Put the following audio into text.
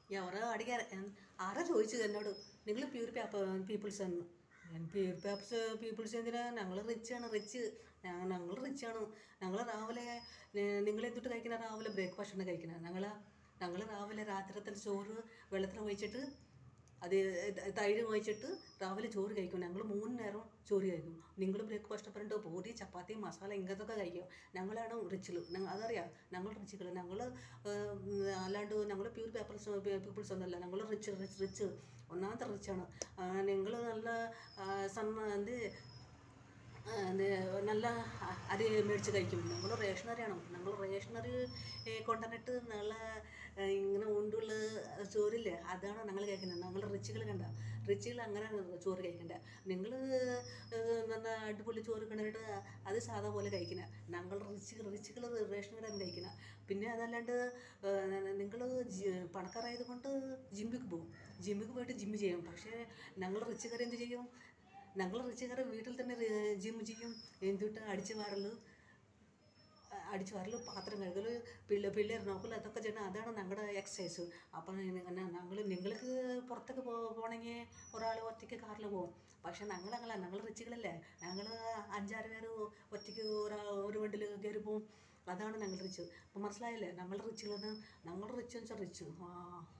ఎవరో అడిగారు ఎన్- ആരാ ചോദിച്ചത് എന്നോട് നിങ്ങൾ പ്യൂർ പീപ്പിൾസ് എന്ന് ഞാൻ പ്യൂർ പേപ്പേഴ്സ് പീപ്പിൾസ് എന്തിനാ ഞങ്ങൾ റിച്ചാണ് റിച്ച് ഞങ്ങൾ റിച്ചാണ് ഞങ്ങൾ രാവിലെ നിങ്ങൾ എന്തിട്ട് കഴിക്കുന്ന രാവിലെ ബ്രേക്ക്ഫാസ്റ്റ് ആണ് കഴിക്കുന്നത് ഞങ്ങൾ ഞങ്ങൾ രാവിലെ രാത്രിത്തിൽ ചോറ് വെള്ളത്തിൽ ഒഴിച്ചിട്ട് അത് തൈര് ഒഴിച്ചിട്ട് രാവിലെ ചോറ് കഴിക്കും ഞങ്ങൾ മൂന്ന് നേരം ചോറ് കഴിക്കും നിങ്ങൾ ബ്രേക്ക്ഫാസ്റ്റ് പറഞ്ഞിട്ട് പൂരി ചപ്പാത്തി മസാല ഇങ്ങനത്തൊക്കെ കഴിക്കും ഞങ്ങളാണ് റിച്ചിൽ ഞങ്ങൾ അതറിയാം ഞങ്ങൾ റിച്ചുകൾ ഞങ്ങൾ അല്ലാണ്ട് ഞങ്ങൾ പ്യൂർ പേപ്പർസ് പീപ്പിൾസ് ഒന്നുമല്ല ഞങ്ങൾ റിച്ച് റിച്ച് റിച്ച് ഒന്നാമത്തെ റിച്ചാണ് നിങ്ങൾ നല്ല സണ്ണ എന്ത് ആ, ഇത് നല്ല അ- അരി മേടിച്ച് കഴിക്കും ഞങ്ങൾ റേഷനറിയാണ് ഞങ്ങൾ റേഷനറി ഏ, കൊണ്ടുവന്നിട്ട് നല്ല ഏ, ഇങ്ങനെ ഉണ്ടുള്ള ചോറില്ലേ അതാണ് ഞങ്ങൾ കഴിക്കുന്നത് ഞങ്ങൾ റിച്ചുകൾ കണ്ട റിച്ചുകൾ അങ്ങനെ ചോറ് കഴിക്കണ്ട നിങ്ങൾ നല്ല അടിപൊളി ചോറ് കണ്ടിട്ട് അത് സാധാ പോലെ കഴിക്കുന്നത് ഞങ്ങൾ റിച്ചുകൾ റിച്ചുകൾ റേഷനറിയാണ് കഴിക്കുന്നത് പിന്നെ അതല്ലാണ്ട് നിങ്ങൾ പണക്കാരായത് കൊണ്ട് ജിമ്മിക്ക് പോകും ജിമ്മിക്ക് പോയിട്ട് ജിമ്മ് ചെയ്യും പക്ഷേ ഞങ്ങൾ റിച്ചുകാർ എന്ത് ചെയ്യും ഞങ്ങൾ റിച്ചുകാർ വീട്ടിൽ തന്നെ ജിം ചെയ്യും എന്തിട്ട് അടിച്ചു വാരല് അടിച്ചു വാരല് പാത്രം കഴുകല് പിള്ള പിള്ളേർ നോക്കല് അതൊക്കെ ചെയ്യണം അതാണ് ഞങ്ങളുടെ എക്സസൈസ് അപ്പം ഞങ്ങൾ നിങ്ങൾക്ക് പുറത്തൊക്കെ പോ പോകണമെങ്കിൽ ഒരാൾ ഒറ്റയ്ക്ക് കാറിൽ പോകും പക്ഷെ ഞങ്ങളങ്ങല്ല ഞങ്ങൾ റിച്ചുകളല്ലേ ഞങ്ങൾ അഞ്ചാറ് പേര് ഒറ്റയ്ക്ക് ഒരാ ഒരു വണ്ടിയിൽ കയറി പോകും അതാണ് ഞങ്ങൾ റിച്ച് അപ്പം മനസ്സിലായില്ലേ ഞങ്ങൾ റിച്ചുകളാണ് ഞങ്ങൾ റിച്ച് എന്ന് വെച്ചാൽ റിച്ച് ആ